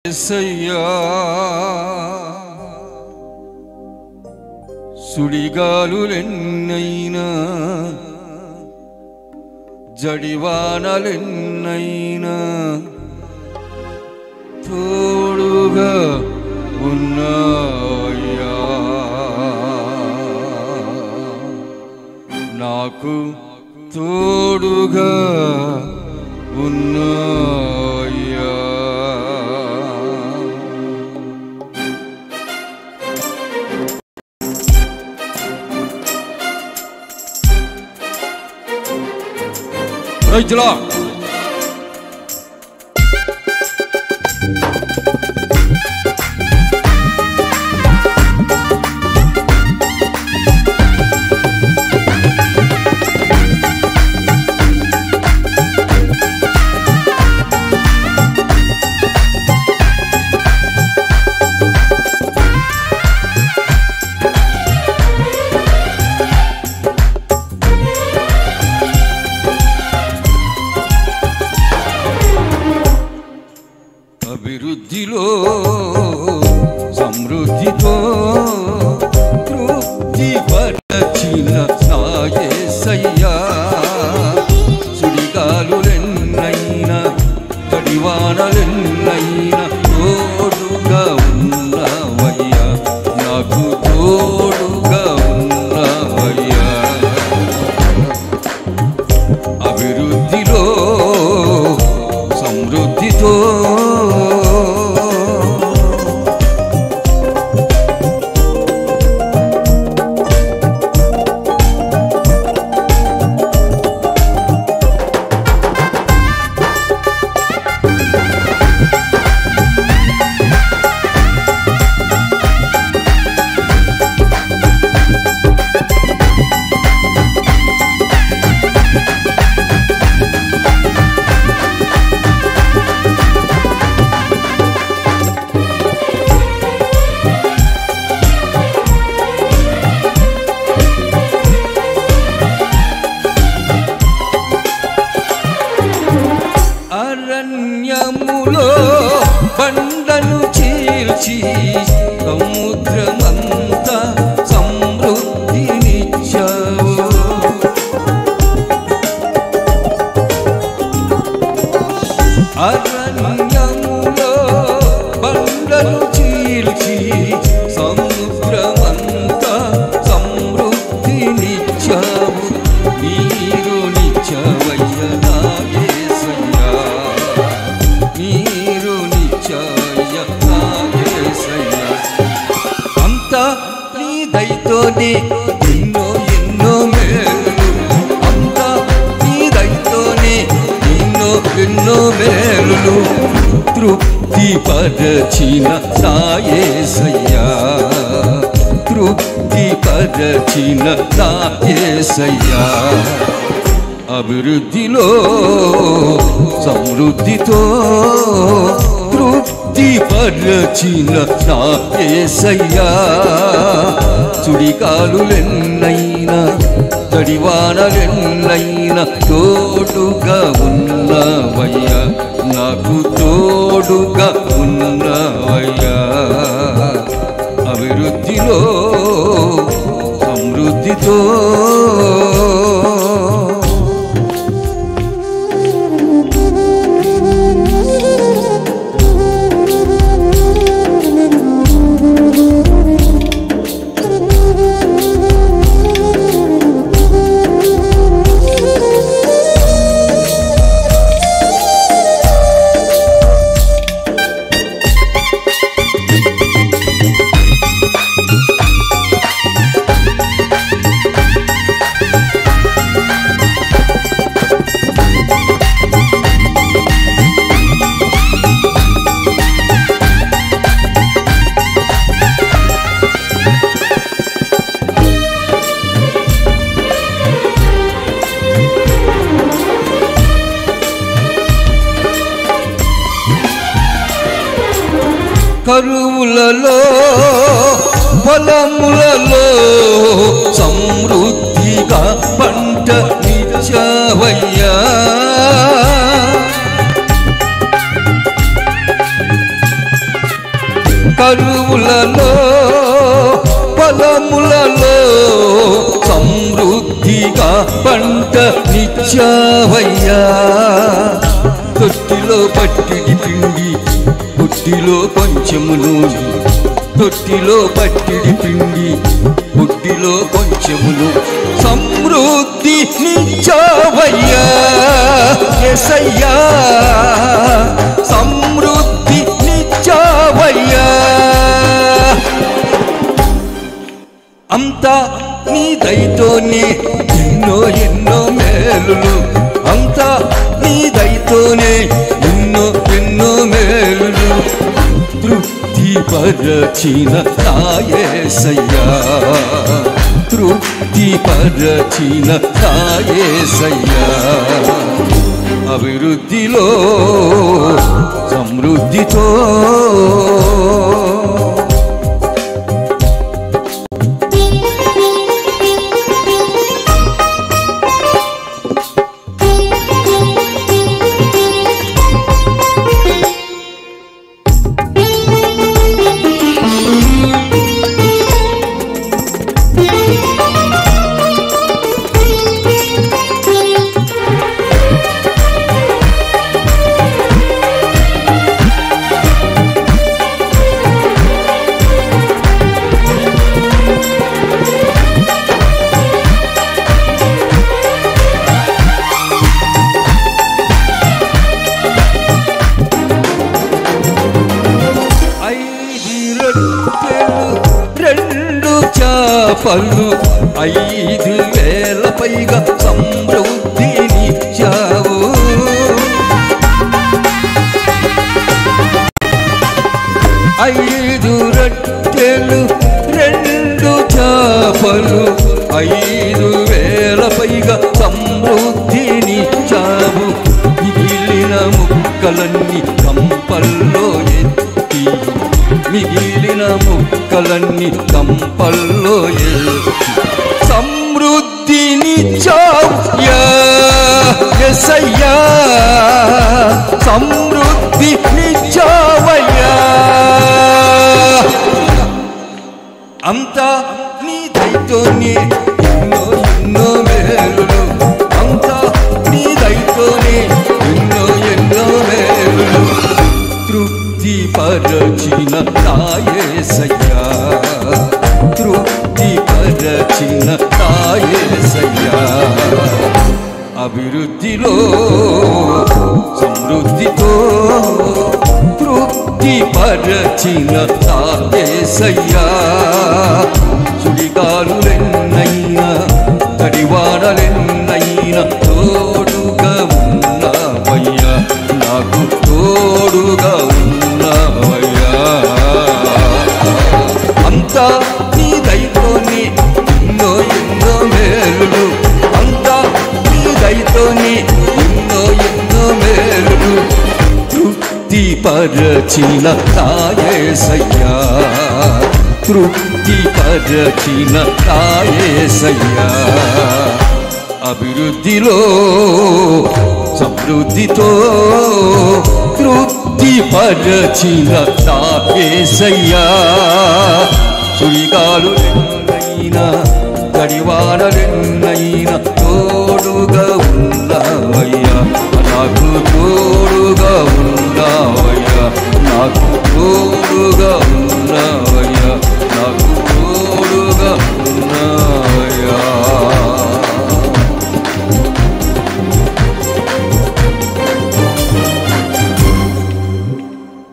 యేసయ్యా సుడిగాలులెన్నైనా జడివానలెన్నైనా తోడుగా ఉన్నాయ్యా నాకు తోడుగా ఉన్నాయ్యా రైతులా అభివృద్ధిలో సమృద్ధితో తృప్తి పరచిన నాయసయ్యా సుడిగాలులెన్నైనా గడివానలెన్నైనా తోడుగా ఉన్నవయ్యా నాకు తోడుగా ఉన్నవయ్యా అభివృద్ధిలో సమృద్ధితో అరణ్యములో బండను చీల్చి సముద్రమంతా సమృద్ధినిచ్చావు అరణ్యములో బండను చీల్చి సముద్రమంతా సమృద్ధినిచ్చావు నీరు నిచ్చవయ్య నా యేసయ్యా నీరు నిచ్చవయ్య నా యేసయ్యా అంతా నీ దయతోనే ఎన్నో ఎన్నో మేలు అంతా నీ దయతోనే ఎన్నో ఎన్నో మేలులు తృప్తి పరచిన సాయేసయ్యా తృప్తి పరచిన సాయేసయ్యా అభివృద్ధిలో సమృద్ధితో తృప్తి పరచిన నా ఏసయ్యా చుడికాలులెన్నైనా తడివానలెన్నైనా తోడుగా ఉన్నవయ్యా నాకు తోడుగా ఉన్నవయ్యా అభివృద్ధిలో సమృద్ధితో కరువులలో పొలములలో సమృద్ధిగా పంట నిచ్చవయ్యా కరువులలో పొలములలో సమృద్ధిగా పంట నిత్యావయ్యా తొట్టిలో పట్టిడి పిండి బుట్టిలో కొంచెము నూనె తొట్టిలో పట్టిడి పిండి బుట్టిలో కొంచెమును సమృద్ధి నిత్యావయ్యా ఎసయ్యా సమృద్ధి నిత్యావయ్యా అంతా నీ దయతోనే ఎన్నో ఎన్నో మేలులు అంతా నీ దయతోనే ఎన్నో ఎన్నో మేలులు తృప్తి పరచిన తాయేసయ్యా తృప్తి పరచిన తాయేసయ్యా అభివృద్ధిలో సమృద్ధితో ఐదు రొట్టెలు రెండు చేపలు ఐదు వేల పైగా సమృద్ధినిచ్చావు ఐదు రొట్టెలు రెండు చేపలు ఐదు వేల పైగా సమృద్ధినిచ్చావు మిగిలిన ముక్కలన్నీ కంపల్లో ఎత్తి మిగిలిన ముక్కలన్నీ కంపల్లో ఎత్తి సమృద్ధినిచ్చావు యా ఎసయ్యా సమృద్ధినిచ్చావయ్యా అంతా నీ దయతోనే ఎన్నో ఎన్నో మేలులు అంతా నీ దయతోనే ఎన్నో ఎన్నో మేలులు తృప్తి పరచిన తాయేసయ్యా తృప్తి పరచిన తాయేసయ్యా అభివృద్ధిలో సమృద్ధితో తృప్తి పరచిన తాయేసయ్యా సుడిగాలులెన్నైనా తడివాడలెన్నైనా తోడుగా ఉన్నావయ్యా నాకు తోడుగా ఉన్నావయ్యా అంతా నీ దయతోనే ఎన్నో ఎన్నో మేలులు అంతా నీ దయతోనే ఎన్నో ఎన్నో మేలులు తృప్తి పరచిన తాయేసయ్యా తృప్తి పరచిన తాయేసయ్యా అభివృద్ధిలో సమృద్ధితో తృప్తి పరచిన తాయేసయ్యా సుడిగాలు ఎన్నైనా గడివాడలెన్నైనా తోడుగా ఉన్నావయ్యా నాకు తోడుగా ఉన్నావయ్యా